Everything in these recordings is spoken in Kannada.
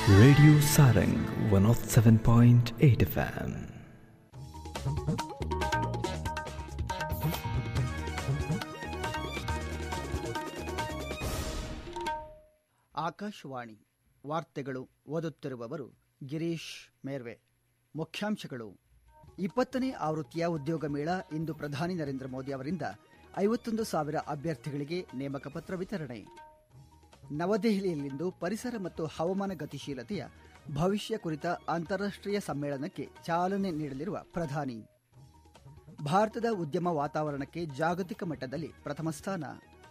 Radio Sarang 107.8 FM. ಆಕಾಶವಾಣಿ ವಾರ್ತೆಗಳು ಓದುತ್ತಿರುವವರು ಗಿರೀಶ್ ಮೇರ್ವೆ ಮುಖ್ಯಾಂಶಗಳು ಇಪ್ಪತ್ತನೇ ಆವೃತ್ತಿಯ ಉದ್ಯೋಗ ಮೇಳ ಇಂದು ಪ್ರಧಾನಿ ನರೇಂದ್ರ ಮೋದಿ ಅವರಿಂದ ಐವತ್ತೊಂದು ಸಾವಿರ ಅಭ್ಯರ್ಥಿಗಳಿಗೆ ನೇಮಕ ಪತ್ರ ವಿತರಣೆ ನವದೆಹಲಿಯಲ್ಲಿಂದು ಪರಿಸರ ಮತ್ತು ಹವಾಮಾನ ಗತಿಶೀಲತೆಯ ಭವಿಷ್ಯ ಕುರಿತ ಅಂತಾರಾಷ್ಟ್ರೀಯ ಸಮ್ಮೇಳನಕ್ಕೆ ಚಾಲನೆ ನೀಡಲಿರುವ ಪ್ರಧಾನಿ ಭಾರತದ ಉದ್ಯಮ ವಾತಾವರಣಕ್ಕೆ ಜಾಗತಿಕ ಮಟ್ಟದಲ್ಲಿ ಪ್ರಥಮ ಸ್ಥಾನ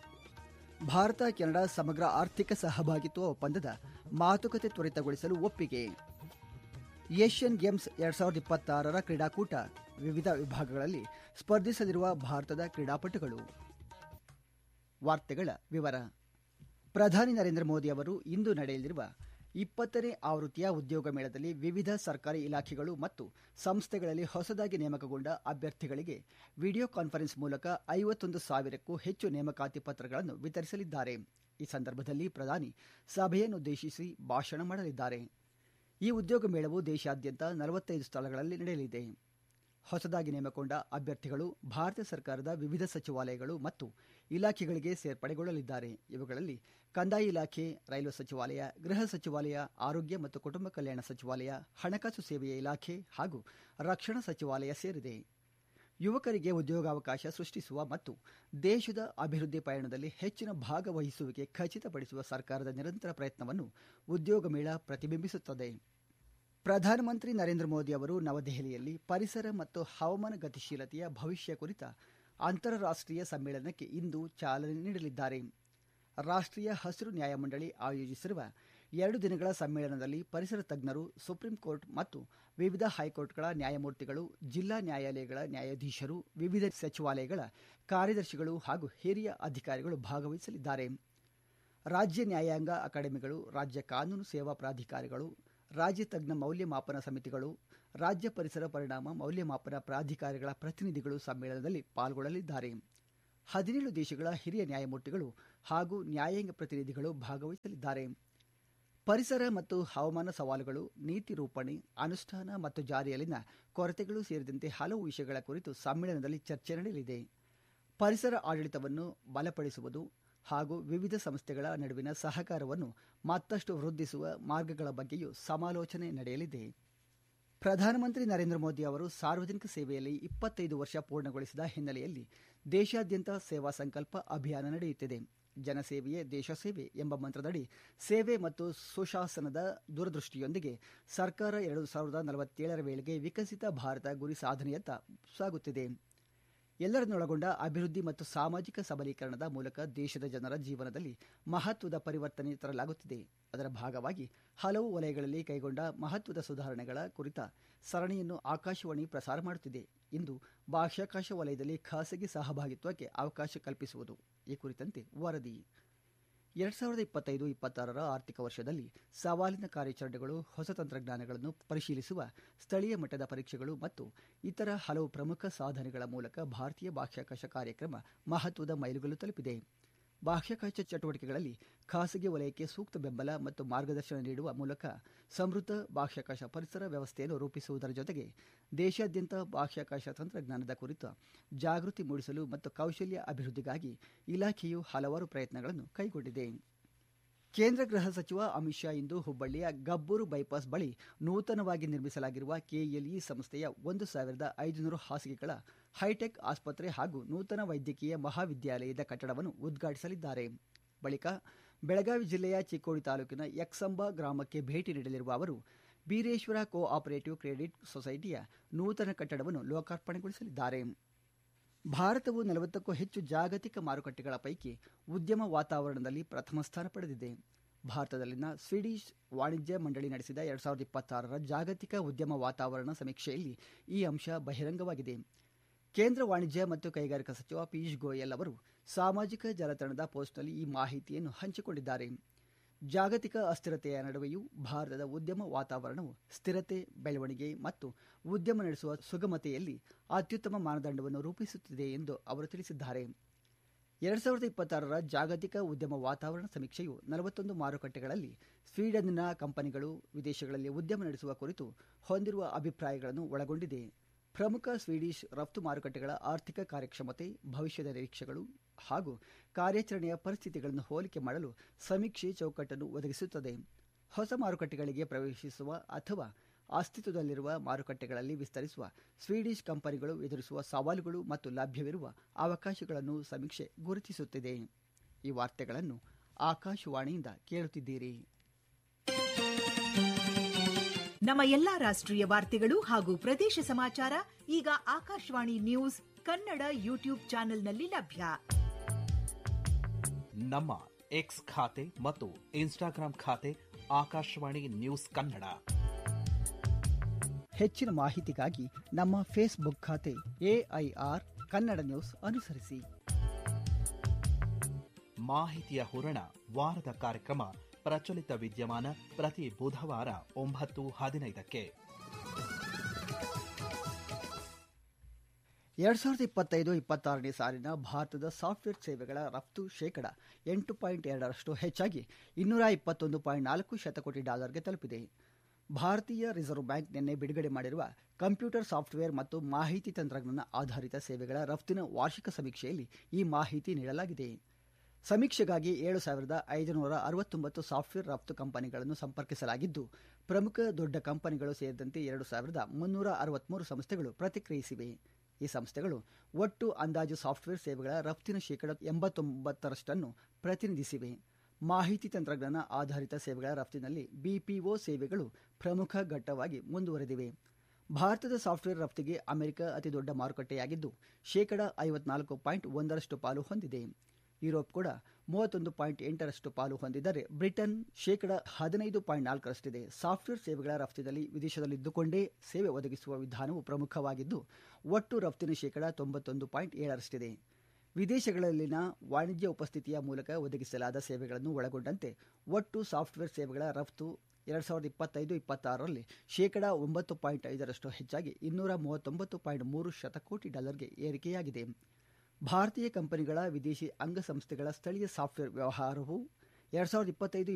ಭಾರತ ಕೆನಡಾ ಸಮಗ್ರ ಆರ್ಥಿಕ ಸಹಭಾಗಿತ್ವ ಒಪ್ಪಂದದ ಮಾತುಕತೆ ತ್ವರಿತಗೊಳಿಸಲು ಒಪ್ಪಿಗೆ ಏಷ್ಯನ್ ಗೇಮ್ಸ್ ಎರಡ್ ಸಾವಿರದ ಇಪ್ಪತ್ತಾರರ ಕ್ರೀಡಾಕೂಟ ವಿವಿಧ ವಿಭಾಗಗಳಲ್ಲಿ ಸ್ಪರ್ಧಿಸಲಿರುವ ಭಾರತದ ಕ್ರೀಡಾಪಟುಗಳು ವಾರ್ತೆಗಳ ವಿವರ ಪ್ರಧಾನಿ ನರೇಂದ್ರ ಮೋದಿ ಅವರು ಇಂದು ನಡೆಯಲಿರುವ ಇಪ್ಪತ್ತನೇ ಆವೃತ್ತಿಯ ಉದ್ಯೋಗ ಮೇಳದಲ್ಲಿ ವಿವಿಧ ಸರ್ಕಾರಿ ಇಲಾಖೆಗಳು ಮತ್ತು ಸಂಸ್ಥೆಗಳಲ್ಲಿ ಹೊಸದಾಗಿ ನೇಮಕಗೊಂಡ ಅಭ್ಯರ್ಥಿಗಳಿಗೆ ವಿಡಿಯೋ ಕಾನ್ಫರೆನ್ಸ್ ಮೂಲಕ ಐವತ್ತೊಂದು ಸಾವಿರಕ್ಕೂ ಹೆಚ್ಚು ನೇಮಕಾತಿ ಪತ್ರಗಳನ್ನು ವಿತರಿಸಲಿದ್ದಾರೆ ಈ ಸಂದರ್ಭದಲ್ಲಿ ಪ್ರಧಾನಿ ಸಭೆಯನ್ನುದ್ದೇಶಿಸಿ ಭಾಷಣ ಮಾಡಲಿದ್ದಾರೆ ಈ ಉದ್ಯೋಗ ಮೇಳವು ದೇಶಾದ್ಯಂತ ನಲವತ್ತೈದು ಸ್ಥಳಗಳಲ್ಲಿ ನಡೆಯಲಿದೆ ಹೊಸದಾಗಿ ನೇಮಕೊಂಡ ಅಭ್ಯರ್ಥಿಗಳು ಭಾರತ ಸರ್ಕಾರದ ವಿವಿಧ ಸಚಿವಾಲಯಗಳು ಮತ್ತು ಇಲಾಖೆಗಳಿಗೆ ಸೇರ್ಪಡೆಗೊಳ್ಳಲಿದ್ದಾರೆ ಇವುಗಳಲ್ಲಿ ಕಂದಾಯ ಇಲಾಖೆ ರೈಲ್ವೆ ಸಚಿವಾಲಯ ಗೃಹ ಸಚಿವಾಲಯ ಆರೋಗ್ಯ ಮತ್ತು ಕುಟುಂಬ ಕಲ್ಯಾಣ ಸಚಿವಾಲಯ ಹಣಕಾಸು ಸೇವೆಯ ಇಲಾಖೆ ಹಾಗೂ ರಕ್ಷಣಾ ಸಚಿವಾಲಯ ಸೇರಿದೆ ಯುವಕರಿಗೆ ಉದ್ಯೋಗಾವಕಾಶ ಸೃಷ್ಟಿಸುವ ಮತ್ತು ದೇಶದ ಅಭಿವೃದ್ಧಿ ಪಯಣದಲ್ಲಿ ಹೆಚ್ಚಿನ ಭಾಗವಹಿಸುವಿಕೆ ಖಚಿತಪಡಿಸುವ ಸರ್ಕಾರದ ನಿರಂತರ ಪ್ರಯತ್ನವನ್ನು ಉದ್ಯೋಗ ಮೇಳ ಪ್ರತಿಬಿಂಬಿಸುತ್ತದೆ ಪ್ರಧಾನಮಂತ್ರಿ ನರೇಂದ್ರ ಮೋದಿ ಅವರು ನವದೆಹಲಿಯಲ್ಲಿ ಪರಿಸರ ಮತ್ತು ಹವಾಮಾನ ಗತಿಶೀಲತೆಯ ಭವಿಷ್ಯ ಕುರಿತ ಅಂತಾರಾಷ್ಟ್ರೀಯ ಸಮ್ಮೇಳನಕ್ಕೆ ಇಂದು ಚಾಲನೆ ನೀಡಲಿದ್ದಾರೆ ರಾಷ್ಟ್ರೀಯ ಹಸಿರು ನ್ಯಾಯಮಂಡಳಿ ಆಯೋಜಿಸಿರುವ ಎರಡು ದಿನಗಳ ಸಮ್ಮೇಳನದಲ್ಲಿ ಪರಿಸರ ತಜ್ಞರು ಸುಪ್ರೀಂ ಕೋರ್ಟ್ ಮತ್ತು ವಿವಿಧ ಹೈಕೋರ್ಟ್ಗಳ ನ್ಯಾಯಮೂರ್ತಿಗಳು ಜಿಲ್ಲಾ ನ್ಯಾಯಾಲಯಗಳ ನ್ಯಾಯಾಧೀಶರು ವಿವಿಧ ಸಚಿವಾಲಯಗಳ ಕಾರ್ಯದರ್ಶಿಗಳು ಹಾಗೂ ಹಿರಿಯ ಅಧಿಕಾರಿಗಳು ಭಾಗವಹಿಸಲಿದ್ದಾರೆ ರಾಜ್ಯ ನ್ಯಾಯಾಂಗ ಅಕಾಡೆಮಿಗಳು ರಾಜ್ಯ ಕಾನೂನು ಸೇವಾ ಪ್ರಾಧಿಕಾರಗಳು ರಾಜ್ಯ ತಜ್ಞ ಮೌಲ್ಯಮಾಪನ ಸಮಿತಿಗಳು ರಾಜ್ಯ ಪರಿಸರ ಪರಿಣಾಮ ಮೌಲ್ಯಮಾಪನ ಪ್ರಾಧಿಕಾರಗಳ ಪ್ರತಿನಿಧಿಗಳು ಸಮ್ಮೇಳನದಲ್ಲಿ ಪಾಲ್ಗೊಳ್ಳಲಿದ್ದಾರೆ ಹದಿನೇಳು ದೇಶಗಳ ಹಿರಿಯ ನ್ಯಾಯಮೂರ್ತಿಗಳು ಹಾಗೂ ನ್ಯಾಯಾಂಗ ಪ್ರತಿನಿಧಿಗಳು ಭಾಗವಹಿಸಲಿದ್ದಾರೆ ಪರಿಸರ ಮತ್ತು ಹವಾಮಾನ ಸವಾಲುಗಳು ನೀತಿ ರೂಪಣೆ ಅನುಷ್ಠಾನ ಮತ್ತು ಜಾರಿಯಲ್ಲಿನ ಕೊರತೆಗಳು ಸೇರಿದಂತೆ ಹಲವು ವಿಷಯಗಳ ಕುರಿತು ಸಮ್ಮೇಳನದಲ್ಲಿ ಚರ್ಚೆ ನಡೆಯಲಿದೆ ಪರಿಸರ ಆಡಳಿತವನ್ನು ಬಲಪಡಿಸುವುದು ಹಾಗೂ ವಿವಿಧ ಸಂಸ್ಥೆಗಳ ನಡುವಿನ ಸಹಕಾರವನ್ನು ಮತ್ತಷ್ಟು ವೃದ್ಧಿಸುವ ಮಾರ್ಗಗಳ ಬಗ್ಗೆಯೂ ಸಮಾಲೋಚನೆ ನಡೆಯಲಿದೆ ಪ್ರಧಾನಮಂತ್ರಿ ನರೇಂದ್ರ ಮೋದಿ ಅವರು ಸಾರ್ವಜನಿಕ ಸೇವೆಯಲ್ಲಿ ಇಪ್ಪತ್ತೈದು ವರ್ಷ ಪೂರ್ಣಗೊಳಿಸಿದ ಹಿನ್ನೆಲೆಯಲ್ಲಿ ದೇಶಾದ್ಯಂತ ಸೇವಾ ಸಂಕಲ್ಪ ಅಭಿಯಾನ ನಡೆಯುತ್ತಿದೆ ಜನಸೇವೆಯೇ ದೇಶ ಸೇವೆ ಎಂಬ ಮಂತ್ರದಡಿ ಸೇವೆ ಮತ್ತು ಸುಶಾಸನದ ದೂರದೃಷ್ಟಿಯೊಂದಿಗೆ ಸರ್ಕಾರ ಎರಡು ಸಾವಿರದ ನಲವತ್ತೇಳರ ವೇಳೆಗೆ ವಿಕಸಿತ ಭಾರತ ಗುರಿ ಸಾಧನೆಯತ್ತ ಸಾಗುತ್ತಿದೆ ಎಲ್ಲರನ್ನೊಳಗೊಂಡ ಅಭಿವೃದ್ಧಿ ಮತ್ತು ಸಾಮಾಜಿಕ ಸಬಲೀಕರಣದ ಮೂಲಕ ದೇಶದ ಜನರ ಜೀವನದಲ್ಲಿ ಮಹತ್ವದ ಪರಿವರ್ತನೆ ತರಲಾಗುತ್ತಿದೆ ಅದರ ಭಾಗವಾಗಿ ಹಲವು ವಲಯಗಳಲ್ಲಿ ಕೈಗೊಂಡ ಮಹತ್ವದ ಸುಧಾರಣೆಗಳ ಕುರಿತ ಸರಣಿಯನ್ನು ಆಕಾಶವಾಣಿ ಪ್ರಸಾರ ಮಾಡುತ್ತಿದೆ ಇಂದು ಬಾಹ್ಯಾಕಾಶ ವಲಯದಲ್ಲಿ ಖಾಸಗಿ ಸಹಭಾಗಿತ್ವಕ್ಕೆ ಅವಕಾಶ ಕಲ್ಪಿಸುವುದು ಈ ಕುರಿತಂತೆ ವರದಿ ಎರಡ್ ಸಾವಿರದ ಇಪ್ಪತ್ತೈದು ಇಪ್ಪತ್ತಾರರ ಆರ್ಥಿಕ ವರ್ಷದಲ್ಲಿ ಸವಾಲಿನ ಕಾರ್ಯಾಚರಣೆಗಳು ಹೊಸ ತಂತ್ರಜ್ಞಾನಗಳನ್ನು ಪರಿಶೀಲಿಸುವ ಸ್ಥಳೀಯ ಮಟ್ಟದ ಪರೀಕ್ಷೆಗಳು ಮತ್ತು ಇತರ ಹಲವು ಪ್ರಮುಖ ಸಾಧನೆಗಳ ಮೂಲಕ ಭಾರತೀಯ ಬಾಹ್ಯಾಕಾಶ ಕಾರ್ಯಕ್ರಮ ಮಹತ್ವದ ಮೈಲುಗಲ್ಲು ತಲುಪಿದೆ ಬಾಹ್ಯಾಕಾಶ ಚಟುವಟಿಕೆಗಳಲ್ಲಿ ಖಾಸಗಿ ವಲಯಕ್ಕೆ ಸೂಕ್ತ ಬೆಂಬಲ ಮತ್ತು ಮಾರ್ಗದರ್ಶನ ನೀಡುವ ಮೂಲಕ ಸಮೃದ್ಧ ಬಾಹ್ಯಾಕಾಶ ಪರಿಸರ ವ್ಯವಸ್ಥೆಯನ್ನು ರೂಪಿಸುವುದರ ಜೊತೆಗೆ ದೇಶಾದ್ಯಂತ ಬಾಹ್ಯಾಕಾಶ ತಂತ್ರಜ್ಞಾನದ ಕುರಿತ ಜಾಗೃತಿ ಮೂಡಿಸಲು ಮತ್ತು ಕೌಶಲ್ಯ ಅಭಿವೃದ್ಧಿಗಾಗಿ ಇಲಾಖೆಯು ಹಲವಾರು ಪ್ರಯತ್ನಗಳನ್ನು ಕೈಗೊಂಡಿದೆ ಕೇಂದ್ರ ಗೃಹ ಸಚಿವ ಅಮಿತ್ ಶಾ ಇಂದು ಹುಬ್ಬಳ್ಳಿಯ ಗಬ್ಬೂರು ಬೈಪಾಸ್ ಬಳಿ ನೂತನವಾಗಿ ನಿರ್ಮಿಸಲಾಗಿರುವ ಕೆಎಲ್ಇ ಸಂಸ್ಥೆಯ ಒಂದು ಸಾವಿರದ ಐದುನೂರು ಹಾಸಿಗೆಗಳ ಹೈಟೆಕ್ ಆಸ್ಪತ್ರೆ ಹಾಗೂ ನೂತನ ವೈದ್ಯಕೀಯ ಮಹಾವಿದ್ಯಾಲಯದ ಕಟ್ಟಡವನ್ನು ಉದ್ಘಾಟಿಸಲಿದ್ದಾರೆ ಬಳಿಕ ಬೆಳಗಾವಿ ಜಿಲ್ಲೆಯ ಚಿಕ್ಕೋಡಿ ತಾಲೂಕಿನ ಯಕ್ಸಂಬ ಗ್ರಾಮಕ್ಕೆ ಭೇಟಿ ನೀಡಲಿರುವ ಅವರು ಬೀರೇಶ್ವರ ಕೋ ಆಪರೇಟಿವ್ ಕ್ರೆಡಿಟ್ ಸೊಸೈಟಿಯ ನೂತನ ಕಟ್ಟಡವನ್ನು ಲೋಕಾರ್ಪಣೆಗೊಳಿಸಲಿದ್ದಾರೆ ಭಾರತವು ನಲವತ್ತಕ್ಕೂ ಹೆಚ್ಚು ಜಾಗತಿಕ ಮಾರುಕಟ್ಟೆಗಳ ಪೈಕಿ ಉದ್ಯಮ ವಾತಾವರಣದಲ್ಲಿ ಪ್ರಥಮ ಸ್ಥಾನ ಪಡೆದಿದೆ ಭಾರತದಲ್ಲಿನ ಸ್ವೀಡಿಷ್ ವಾಣಿಜ್ಯ ಮಂಡಳಿ ನಡೆಸಿದ ಎರಡ್ ಸಾವಿರದ ಇಪ್ಪತ್ತಾರರ ಜಾಗತಿಕ ಉದ್ಯಮ ವಾತಾವರಣ ಸಮೀಕ್ಷೆಯಲ್ಲಿ ಈ ಅಂಶ ಬಹಿರಂಗವಾಗಿದೆ ಕೇಂದ್ರ ವಾಣಿಜ್ಯ ಮತ್ತು ಕೈಗಾರಿಕಾ ಸಚಿವ ಪಿಯೂಷ್ ಗೋಯಲ್ ಅವರು ಸಾಮಾಜಿಕ ಜಾಲತಾಣದ ಪೋಸ್ಟ್ನಲ್ಲಿ ಈ ಮಾಹಿತಿಯನ್ನು ಹಂಚಿಕೊಂಡಿದ್ದಾರೆ ಜಾಗತಿಕ ಅಸ್ಥಿರತೆಯ ನಡುವೆಯೂ ಭಾರತದ ಉದ್ಯಮ ವಾತಾವರಣವು ಸ್ಥಿರತೆ ಬೆಳವಣಿಗೆ ಮತ್ತು ಉದ್ಯಮ ನಡೆಸುವ ಸುಗಮತೆಯಲ್ಲಿ ಅತ್ಯುತ್ತಮ ಮಾನದಂಡವನ್ನು ರೂಪಿಸುತ್ತಿದೆ ಎಂದು ಅವರು ತಿಳಿಸಿದ್ದಾರೆ ಎರಡು ಸಾವಿರದ ಇಪ್ಪತ್ತಾರರ ಜಾಗತಿಕ ಉದ್ಯಮ ವಾತಾವರಣ ಸಮೀಕ್ಷೆಯು ನಲವತ್ತೊಂದು ಮಾರುಕಟ್ಟೆಗಳಲ್ಲಿ ಸ್ವೀಡನ್ನ ಕಂಪನಿಗಳು ವಿದೇಶಗಳಲ್ಲಿ ಉದ್ಯಮ ನಡೆಸುವ ಕುರಿತು ಹೊಂದಿರುವ ಅಭಿಪ್ರಾಯಗಳನ್ನು ಒಳಗೊಂಡಿದೆ ಪ್ರಮುಖ ಸ್ವೀಡಿಷ್ ರಫ್ತು ಮಾರುಕಟ್ಟೆಗಳ ಆರ್ಥಿಕ ಕಾರ್ಯಕ್ಷಮತೆ ಭವಿಷ್ಯದ ನಿರೀಕ್ಷೆಗಳು ಹಾಗೂ ಕಾರ್ಯಾಚರಣೆಯ ಪರಿಸ್ಥಿತಿಗಳನ್ನು ಹೋಲಿಕೆ ಮಾಡಲು ಸಮೀಕ್ಷೆ ಚೌಕಟ್ಟನ್ನು ಒದಗಿಸುತ್ತದೆ ಹೊಸ ಮಾರುಕಟ್ಟೆಗಳಿಗೆ ಪ್ರವೇಶಿಸುವ ಅಥವಾ ಅಸ್ತಿತ್ವದಲ್ಲಿರುವ ಮಾರುಕಟ್ಟೆಗಳಲ್ಲಿ ವಿಸ್ತರಿಸುವ ಸ್ವೀಡಿಷ್ ಕಂಪನಿಗಳು ಎದುರಿಸುವ ಸವಾಲುಗಳು ಮತ್ತು ಲಭ್ಯವಿರುವ ಅವಕಾಶಗಳನ್ನು ಸಮೀಕ್ಷೆ ಗುರುತಿಸುತ್ತಿದೆ ಈ ವಾರ್ತೆಗಳನ್ನು ಆಕಾಶವಾಣಿಯಿಂದ ಕೇಳುತ್ತಿದ್ದೀರಿ ನಮ್ಮ ಎಲ್ಲಾ ರಾಷ್ಟ್ರೀಯ ವಾರ್ತೆಗಳು ಹಾಗೂ ಪ್ರದೇಶ ಸಮಾಚಾರ ಈಗ ಆಕಾಶವಾಣಿ ನ್ಯೂಸ್ ಕನ್ನಡ ಯೂಟ್ಯೂಬ್ ಚಾನೆಲ್ನಲ್ಲಿ ಲಭ್ಯ ನಮ್ಮ ಎಕ್ಸ್ ಖಾತೆ ಮತ್ತು ಇನ್ಸ್ಟಾಗ್ರಾಂ ಖಾತೆ ಆಕಾಶವಾಣಿ ನ್ಯೂಸ್ ಕನ್ನಡ ಹೆಚ್ಚಿನ ಮಾಹಿತಿಗಾಗಿ ನಮ್ಮ ಫೇಸ್ಬುಕ್ ಖಾತೆ ಎಐಆರ್ ಕನ್ನಡ ನ್ಯೂಸ್ ಅನುಸರಿಸಿ ಮಾಹಿತಿಯ ಹೂರಣ ವಾರದ ಕಾರ್ಯಕ್ರಮ ಪ್ರಚಲಿತ ವಿದ್ಯಮಾನ ಪ್ರತಿ ಬುಧವಾರ ಒಂಬತ್ತು ಹದಿನೈದಕ್ಕೆ ಎರಡ್ ಸಾವಿರದ ಇಪ್ಪತ್ತೈದು ಇಪ್ಪತ್ತಾರನೇ ಸಾಲಿನ ಭಾರತದ ಸಾಫ್ಟ್ವೇರ್ ಸೇವೆಗಳ ರಫ್ತು ಶೇಕಡ ಎಂಟು ಪಾಯಿಂಟ್ ಎರಡರಷ್ಟು ಹೆಚ್ಚಾಗಿ ಇನ್ನೂರ ಇಪ್ಪತ್ತೊಂದು ಪಾಯಿಂಟ್ ನಾಲ್ಕು ಶತಕೋಟಿ ಡಾಲರ್ಗೆ ತಲುಪಿದೆ ಭಾರತೀಯ ರಿಸರ್ವ್ ಬ್ಯಾಂಕ್ ನಿನ್ನೆ ಬಿಡುಗಡೆ ಮಾಡಿರುವ ಕಂಪ್ಯೂಟರ್ ಸಾಫ್ಟ್ವೇರ್ ಮತ್ತು ಮಾಹಿತಿ ತಂತ್ರಜ್ಞಾನ ಆಧಾರಿತ ಸೇವೆಗಳ ರಫ್ತಿನ ವಾರ್ಷಿಕ ಸಮೀಕ್ಷೆಯಲ್ಲಿ ಈ ಮಾಹಿತಿ ನೀಡಲಾಗಿದೆ ಸಮೀಕ್ಷೆಗಾಗಿ ಏಳು ಸಾವಿರದ ಐದುನೂರ ಅರವತ್ತೊಂಬತ್ತು ಸಾಫ್ಟ್ವೇರ್ ರಫ್ತು ಕಂಪನಿಗಳನ್ನು ಸಂಪರ್ಕಿಸಲಾಗಿದ್ದು ಪ್ರಮುಖ ದೊಡ್ಡ ಕಂಪನಿಗಳು ಸೇರಿದಂತೆ ಎರಡು ಸಾವಿರದ ಮುನ್ನೂರ ಅರವತ್ಮೂರು ಸಂಸ್ಥೆಗಳು ಪ್ರತಿಕ್ರಿಯಿಸಿವೆ ಈ ಸಂಸ್ಥೆಗಳು ಒಟ್ಟು ಅಂದಾಜು ಸಾಫ್ಟ್ವೇರ್ ಸೇವೆಗಳ ರಫ್ತಿನ ಶೇಕಡ ಎಂಬತ್ತೊಂಬತ್ತರಷ್ಟನ್ನು ಪ್ರತಿನಿಧಿಸಿವೆ ಮಾಹಿತಿ ತಂತ್ರಜ್ಞಾನ ಆಧಾರಿತ ಸೇವೆಗಳ ರಫ್ತಿನಲ್ಲಿ ಬಿಪಿಒ ಸೇವೆಗಳು ಪ್ರಮುಖ ಘಟ್ಟವಾಗಿ ಮುಂದುವರೆದಿವೆ ಭಾರತದ ಸಾಫ್ಟ್ವೇರ್ ರಫ್ತಿಗೆ ಅಮೆರಿಕ ಅತಿದೊಡ್ಡ ಮಾರುಕಟ್ಟೆಯಾಗಿದ್ದು ಶೇಕಡ ಐವತ್ನಾಲ್ಕು ಪಾಯಿಂಟ್ ಒಂದರಷ್ಟು ಪಾಲು ಹೊಂದಿದೆ ಯುರೋಪ್ ಕೂಡ ಮೂವತ್ತೊಂದು ಪಾಯಿಂಟ್ ಎಂಟರಷ್ಟು ಪಾಲು ಹೊಂದಿದ್ದರೆ ಬ್ರಿಟನ್ ಶೇಕಡ ಹದಿನೈದು ಪಾಯಿಂಟ್ ನಾಲ್ಕರಷ್ಟಿದೆ ಸಾಫ್ಟ್ವೇರ್ ಸೇವೆಗಳ ರಫ್ತಿನಲ್ಲಿ ವಿದೇಶದಲ್ಲಿದ್ದುಕೊಂಡೇ ಸೇವೆ ಒದಗಿಸುವ ವಿಧಾನವು ಪ್ರಮುಖವಾಗಿದ್ದು ಒಟ್ಟು ರಫ್ತಿನ ಶೇಕಡ ತೊಂಬತ್ತೊಂದು ಪಾಯಿಂಟ್ ಏಳರಷ್ಟಿದೆ ವಿದೇಶಗಳಲ್ಲಿನ ವಾಣಿಜ್ಯ ಉಪಸ್ಥಿತಿಯ ಮೂಲಕ ಒದಗಿಸಲಾದ ಸೇವೆಗಳನ್ನು ಒಳಗೊಂಡಂತೆ ಒಟ್ಟು ಸಾಫ್ಟ್ವೇರ್ ಸೇವೆಗಳ ರಫ್ತು ಎರಡು ಸಾವಿರದ ಇಪ್ಪತ್ತೈದು ಇಪ್ಪತ್ತಾರರಲ್ಲಿ ಶೇಕಡ ಒಂಬತ್ತು ಪಾಯಿಂಟ್ ಐದರಷ್ಟು ಹೆಚ್ಚಾಗಿ ಇನ್ನೂರ ಮೂವತ್ತೊಂಬತ್ತು ಪಾಯಿಂಟ್ ಮೂರು ಶತಕೋಟಿ ಡಾಲರ್ಗೆ ಏರಿಕೆಯಾಗಿದೆ ಭಾರತೀಯ ಕಂಪನಿಗಳ ವಿದೇಶಿ ಅಂಗಸಂಸ್ಥೆಗಳ ಸ್ಥಳೀಯ ಸಾಫ್ಟ್ವೇರ್ ವ್ಯವಹಾರವು ಎರಡು ಸಾವಿರದ ಇಪ್ಪತ್ತೈದು